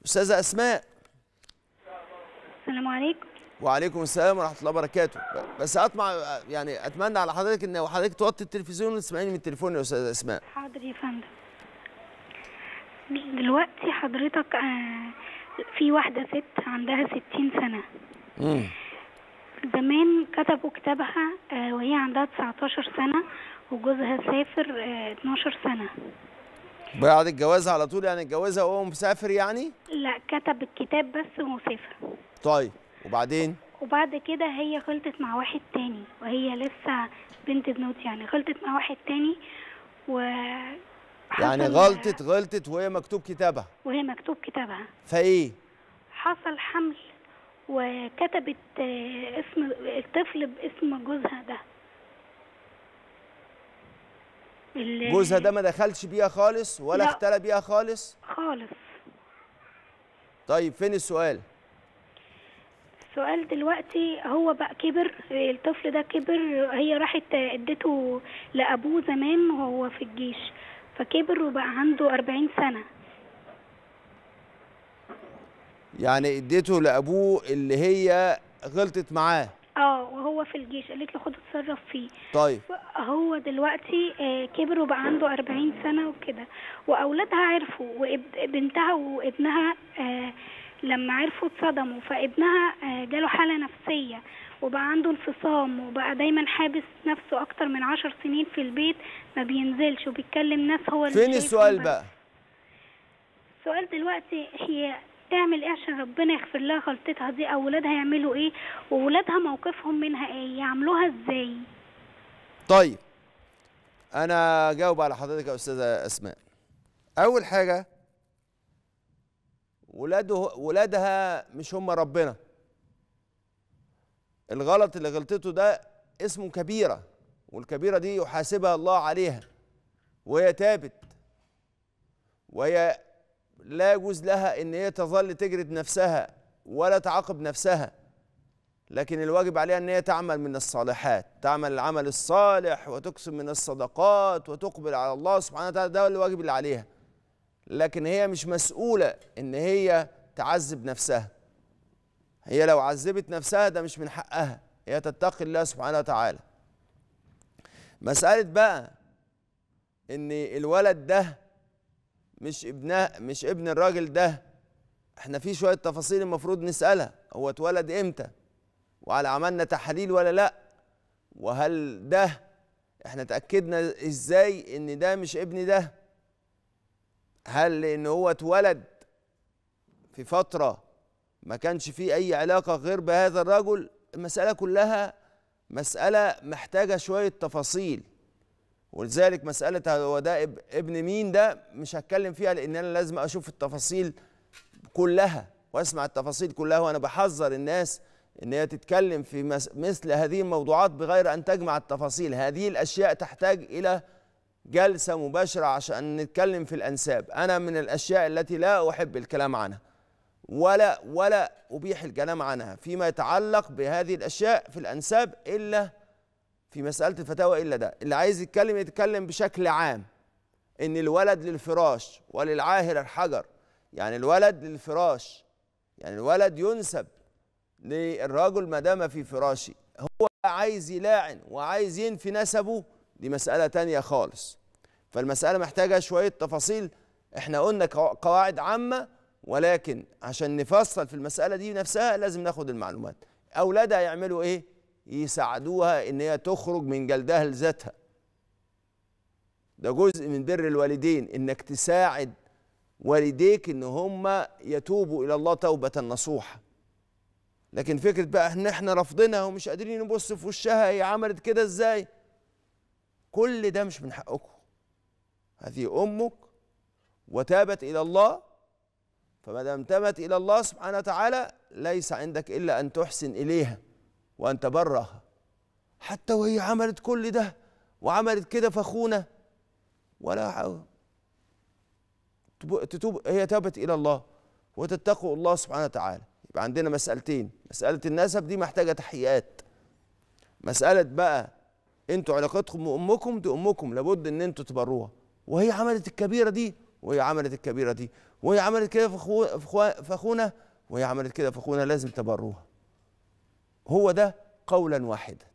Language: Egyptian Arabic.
استاذه اسماء السلام عليكم وعليكم السلام ورحمه الله وبركاته بس اطمع يعني اتمنى على حضرتك ان حضرتك توطي التلفزيون وتسمعيني من التليفون يا استاذه اسماء حاضر يا فندم دلوقتي حضرتك آه، في واحدة ست عندها ستين سنة امم زمان كتبوا كتابها آه، وهي عندها 19 سنة وجوزها سافر آه، 12 سنة بعد الجواز على طول يعني اتجوزها وهو مسافر يعني لا كتب الكتاب بس وسافر طيب وبعدين وبعد كده هي غلطت مع واحد تاني وهي لسه بنت بنوت يعني غلطت مع واحد تاني و يعني حصل- غلطت غلطت وهي مكتوب كتابها وهي مكتوب كتابها فايه حصل حمل وكتبت آه، اسم الطفل باسم جوزها ده ال- جوزها ده ما دخلش بيها خالص ولا لا. اختلى بيها خالص خالص طيب فين السؤال السؤال دلوقتي هو بقى كبر الطفل ده كبر هي راحت اديته لأبوه زمان وهو في الجيش فكبر وبقى عنده أربعين سنة يعني اديته لابوه اللي هي غلطت معاه اه وهو في الجيش قالت له خد اتصرف فيه طيب هو دلوقتي آه، كبر وبقى عنده أربعين سنة وكده وأولادها عرفوا وبنتها وابنها آه، لما عرفوا اتصدموا فابنها آه، جاله حالة نفسية وبقى عنده انفصام وبقى دايما حابس نفسه أكتر من عشر سنين في البيت ما بينزلش وبيتكلم ناس هو اللي فين شايفهم السؤال بس. بقى السؤال دلوقتي هي تعمل ايه عشان ربنا يغفر لها غلطتها دي او ولادها يعملوا ايه وولادها موقفهم منها ايه يعملوها ازاي طيب انا جاوب على حضرتك يا استاذه اسماء اول حاجه ولاده ولادها مش هم ربنا الغلط اللي غلطته ده اسمه كبيره والكبيره دي يحاسبها الله عليها وهي تابت وهي لا يجوز لها ان هي تظل تجرد نفسها ولا تعاقب نفسها لكن الواجب عليها ان هي تعمل من الصالحات تعمل العمل الصالح وتكسب من الصدقات وتقبل على الله سبحانه وتعالى ده الواجب اللي عليها لكن هي مش مسؤولة ان هي تعذب نفسها هي لو عذبت نفسها ده مش من حقها هي تتقي الله سبحانه وتعالى مسألة بقى ان الولد ده مش ابنها مش ابن الراجل ده احنا في شوية تفاصيل المفروض نسألها هو اتولد امتى وهل عملنا تحاليل ولا لا وهل ده احنا تأكدنا ازاي ان ده مش ابن ده هل لان هو اتولد في فترة ما كانش فيه اي علاقة غير بهذا الرجل المسألة كلها مسألة محتاجة شوية تفاصيل ولذلك مسألة هو ده اب- ابن مين ده مش هتكلم فيها لان انا لازم اشوف التفاصيل كلها واسمع التفاصيل كلها وانا بحذر الناس ان هي تتكلم في مس- مثل هذه الموضوعات بغير ان تجمع التفاصيل هذه الاشياء تحتاج الى جلسه مباشره عشان نتكلم في الانساب انا من الاشياء التي لا احب الكلام عنها ولا ولا ابيح الكلام عنها فيما يتعلق بهذه الاشياء في الانساب الا في مساله الفتاوى الا ده اللي عايز يتكلم يتكلم بشكل عام ان الولد للفراش وللعاهر الحجر يعني الولد للفراش يعني الولد ينسب للرجل ما دام في فراشه هو عايز يلاعن وعايز ينفي نسبه دي مسألة تانية خالص فالمسألة محتاجة شوية تفاصيل احنا قلنا قوا- قواعد عامة ولكن عشان نفصل في المسألة دي نفسها لازم ناخد المعلومات أولادها يعملوا ايه؟ يساعدوها ان هي تخرج من جلدها لذاتها ده جزء من بر الوالدين انك تساعد والديك ان هم يتوبوا الى الله توبه نصوحه لكن فكره بقى ان احنا رافضينها ومش قادرين نبص في وشها هي عملت كده ازاي كل ده مش من حقكم هذه امك وتابت الى الله فما دام تابت الى الله سبحانه وتعالى ليس عندك الا ان تحسن اليها وان تبرها حتى وهي عملت كل ده وعملت كده فخونه ولا حول تبو- تتوب هي تابت الى الله وتتقوا الله سبحانه وتعالى يبقى عندنا مسألتين مسألة النسب دي محتاجة تحقيقات مسألة بقى انتوا علاقتكم بأمكم دي أمكم لابد ان انتوا تبروها وهي عملت الكبيرة دي وهي عملت الكبيره دي وهي عملت كده في أخو- في أخو- في اخونا وهي عملت كده في اخونا لازم تبروها هو ده قولا واحدا